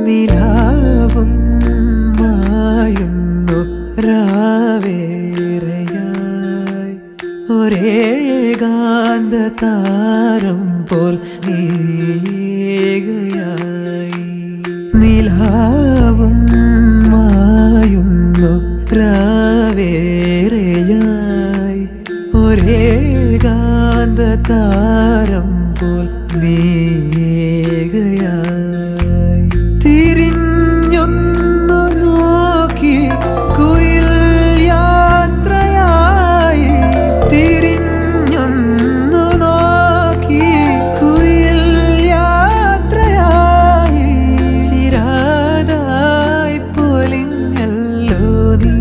നിലാവും മായുന്നു രാവേറെയായി ഒരേകാന്ത താരം പോൽ നീകയായി നിലാവും മായുന്നു രാവേറെയായി ഒരേകാന്ത താരം പോൽ നീകയായി തിരിഞ്ഞൊന്നു നോക്കി കുയിൽ യാത്രയായി തിരിഞ്ഞൊന്നു നോക്കി കുയിൽ യാത്രയായി ചിരാതായി പൊലിഞ്ഞല്ലോ നീ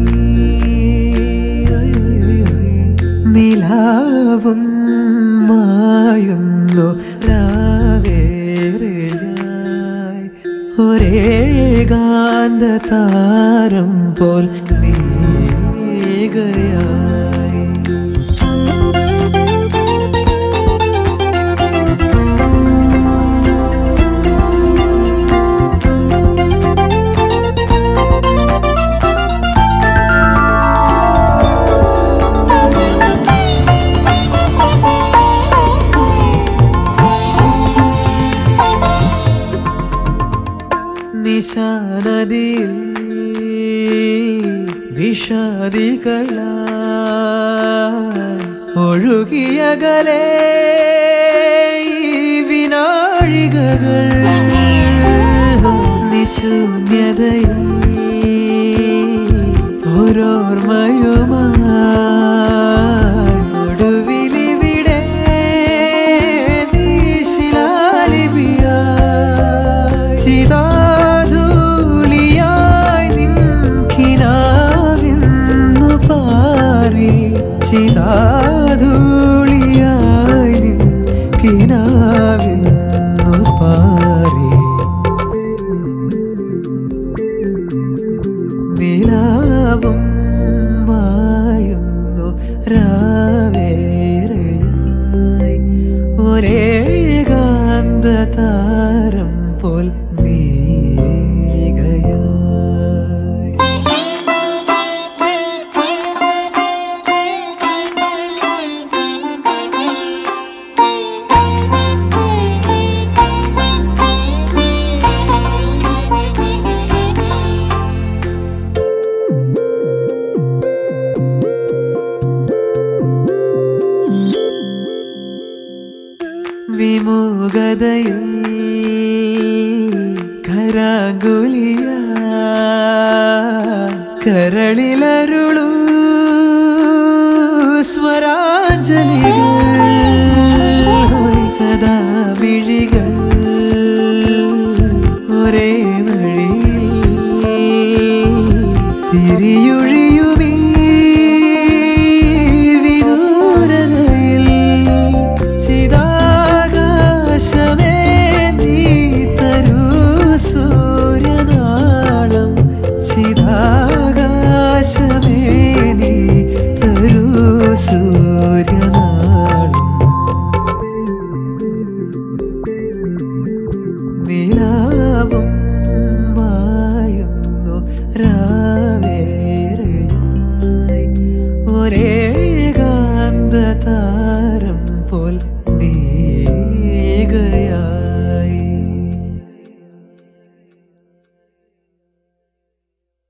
നിലാവും മായുന്നു രാവേറെയായി ഒരേകാന്ത താരം പോൽ നീകയായി നിശാനദിയിൽ വിഷാദികള ഒഴുകിയകലേ ഈ വിനാഴികകൾ നിശൂന്യതയിൽ ഓരോർമ്മയുമായി ഒടുവിലിവിടെ നീശിലാലിപിയായി ചിതാധൂളിയായി നിൻകിനാവിന്നു പാറി ചിതാധൂളിയായി നിൻകിനാവിന്നു പാറി നിലാവും മായുന്നു രാവേറെയായി ഒരേകാന്ത താരം പോൽ നീകയായി വിമുഖതയിൽ കരാകുലിയ കരളിലരുളു സ്വരാഞ്ജലികൾ സദാ മിഴികൾ